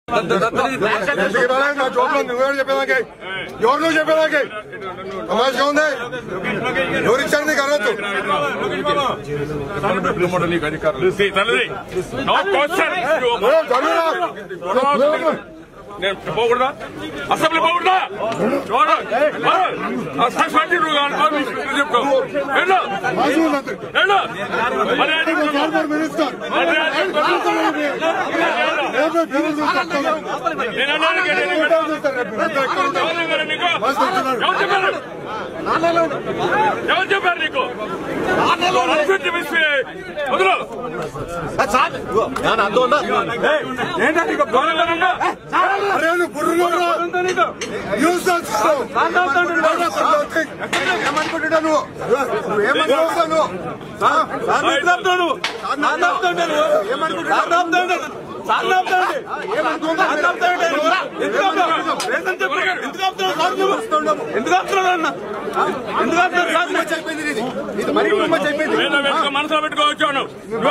ఎందుకు ఇవ్వాలి? నా జోబులో నువ్వెవరు చెప్పేదానికి ఎవరు నువ్వు చెప్పేదానికి తమాషగా ఉంది ఎవరు ఇచ్చారు నీకు అర్హత నీకు అధికారులు తల్లి నో క్వశ్చన్ ఏ, జరుగురా. నేను పోకూడదా అసెంబ్లీ పోకూడదా చూడు. ఆ సస్పెండ్ నువ్వు కావాలి. నువ్వు చెప్పుకో వెళ్ళు మాజీ మంత్రి వెళ్ళు మరి అది ఫార్మర్ మినిస్టర్ మరి అది- రేపు బిల్లు చూస్తాను. నేను అన్నాను కదా, నేను రేపు చూస్తాను రేపు. ఎవరు చెప్పారు నీకు? మస్తు వస్తున్నారు. ఎవరు చెప్పారు ఎవరు చెప్పారు నీకు అన్ఫిట్ మిస్సీ వదులు గౌరవంగా అరే నువ్వు బుర్రలోరా. యూస్ చేస్తున్నావు. ఏమనుకుంటున్నావు నువ్వు? నువ్వు ఏమనుకుంటున్నావు నువ్వు? ఆ? ఇది మరీ కుమ్మ చెప్పింది నేను వెనుక మనసులో పెట్టుకోవచ్చాను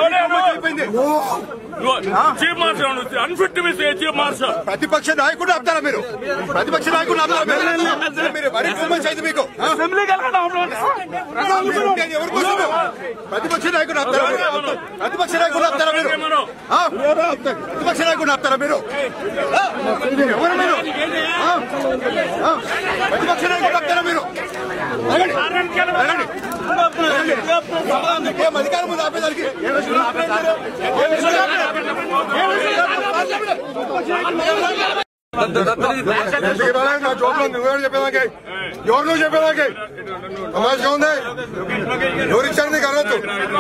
chief marshal unfit miss chief marshal ప్రతిపక్ష నాయకుడు ఆపుతారా మీరు ప్రతిపక్ష నాయకుడు ఆపుతారా మీరు? మీరు మరీ కుమ్మ చేయదు మీకు ఆ? నేను ఎవరి కోసము? ప్రతిపక్ష నాయకుడు ఆపుతారా మీరు? ప్రతిపక్ష నాయకుడు ఆపుతారా మీరు ఆ? ప్రతిపక్ష నాయకుడు ఆపుతారా మీరు ఆ? ఎవరు మీరు ఆ? ఆ? ప్రతిపక్ష నాయకుడు ఆపుతారా మీరు అడగండి. అడగండి. ఏం అధికారం ఉంది ఆపేదానికి ఎందుకు ఇవ్వాలి? నా జోబులో నువ్వెవరు చెప్పేదానికి ఎవరు నువ్వు చెప్పేదానికి తమాషగా ఉంది ఎవరు ఇచ్చారు నీకు అర్హత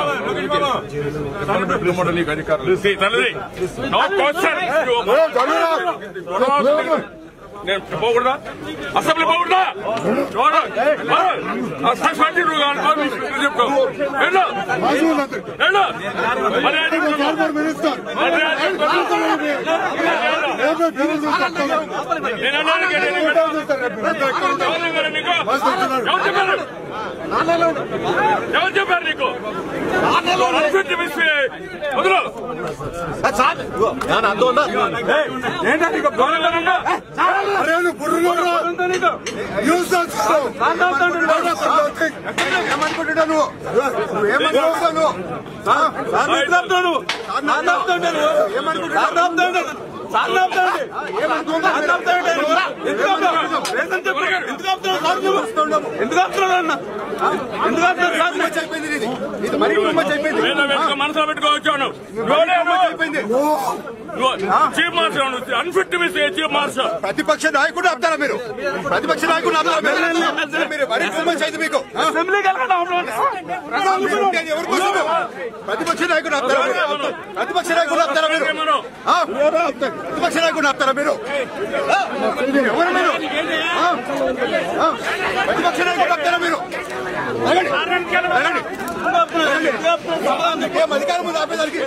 నీకు అధికారులు తల్లి నో క్వశ్చన్ ఏ, జరుగురా. నేను పోకూడదా అసెంబ్లీ పోకూడదా చూడు. ఆ సస్పెండ్ నువ్వు కావాలి. నువ్వు చెప్పుకో వెళ్ళు మాజీ మంత్రి వెళ్ళు మరి అది ఫార్మర్ మినిస్టర్ మరి అది- రేపు బిల్లు చూస్తాను. నేను అన్నాను కదా, నేను రేపు చూస్తాను రేపు. ఎవరు చెప్పారు నీకు? మస్తు వస్తున్నారు. ఎవరు చెప్పారు ఎవరు చెప్పారు నీకు అన్ఫిట్ మిస్ వదులు గౌరవంగా అరే నువ్వు బుర్రలోరా. యూస్ చేస్తున్నావు. ఏమనుకుంటున్నావు నువ్వు? నువ్వు ఏమనుకుంటున్నావు నువ్వు? ఆ? ఏమనుకుంటున్నావు? చెప్పింది ఇది. ఇది మరీ కుమ్మ చెప్పింది నేను వెనుక మనసులో పెట్టుకోవచ్చాను చెప్పింది chief marshal unfit miss chief marshal ప్రతిపక్ష నాయకుడు ఆపుతారా మీరు ప్రతిపక్ష నాయకుడు ఆపుతారా మీరు? మీరు మరీ కుమ్మ చేయదు మీకు ఆ? నేను ఎవరి కోసము? ప్రతిపక్ష నాయకుడు ఆపుతారా మీరు? ప్రతిపక్ష నాయకుడు ఆపుతారా మీరు ఆ? ప్రతిపక్ష నాయకుడు ఆపుతారా మీరు ఆ? ఎవరు మీరు ఆ? ఆ? ప్రతిపక్ష నాయకుడు ఆపుతారా మీరు అడగండి. అడగండి. ఏం అధికారం ఉంది ఆపేదానికి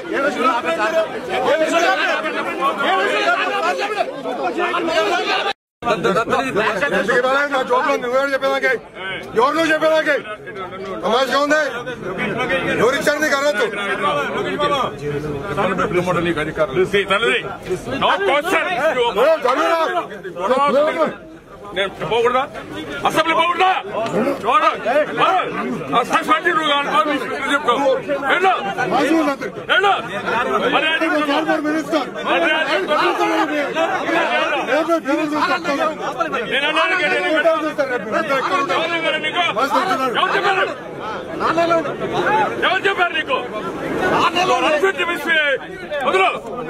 ఎందుకు ఇవ్వాలి? నా జోబులో నువ్వెవరు చెప్పేదానికి ఎవరు నువ్వు చెప్పేదానికి తమాషగా ఉంది ఎవరు ఇచ్చారు నీకు అర్హత నీకు అధికారులు తల్లి నో క్వశ్చన్ ఏ, జరుగురా. నేను పోకూడదా అసెంబ్లీ పోకూడదా చూడు. ఆ సస్పెండ్ నువ్వు కావాలి. నువ్వు చెప్పుకో వెళ్ళు మాజీ మంత్రి వెళ్ళు మరి అది ఫార్మర్ మినిస్టర్ మరి అది- రేపు బిల్లు చూస్తాను. నేను అన్నాను కదా, నేను రేపు చూస్తాను రేపు. ఎవరు చెప్పారు నీకు? మస్తు వస్తున్నారు. ఎవరు చెప్పారు ఎవరు చెప్పారు నీకు అన్ఫిట్ మిస్ వదులు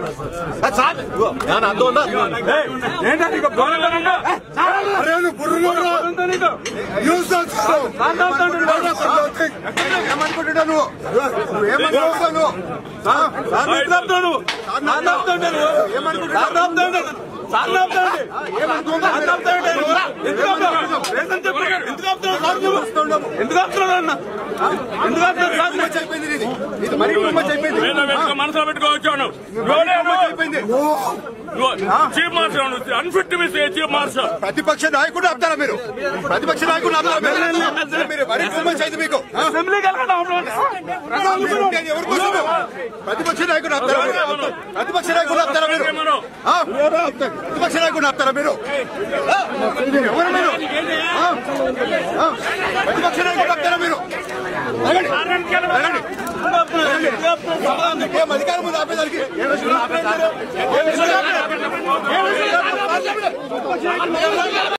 గౌరవంగా అరే నువ్వు బుర్రలోరా. యూస్ చేస్తున్నావు. ఏమనుకుంటున్నావు నువ్వు? నువ్వు ఏమనుకుంటున్నావు నువ్వు? ఆ? ఏమనుకుంటున్నావు? చెప్పింది ఇది. ఇది మరీ కుమ్మ చెప్పింది నేను వెనుక మనసులో పెట్టుకోవచ్చాను చెప్పింది chief marshal unfit miss chief marshal ప్రతిపక్ష నాయకుడు ఆపుతారా మీరు ప్రతిపక్ష నాయకుడు ఆపుతారా మీరు మీరు మరీ టూ మచ్ అయింది మీకు ఆ? ఉండేది ఎవరి కోసము? ప్రతిపక్ష నాయకుడు ఆపుతారా మీరు ప్రతిపక్ష నాయకుడు ఆపుతారా మీరు ఆ? ప్రతిపక్ష నాయకుడు ఆపుతారా మీరు ఆ? ఎవరు మీరు ఆ? ఆ? ప్రతిపక్ష నాయకుడు ఆపుతారా మీరు అడగండి. అడగండి. అడగండి. ఏం అధికారం ఉంది ఆపేదానికి ఏం విషయం? ఏం విషయం?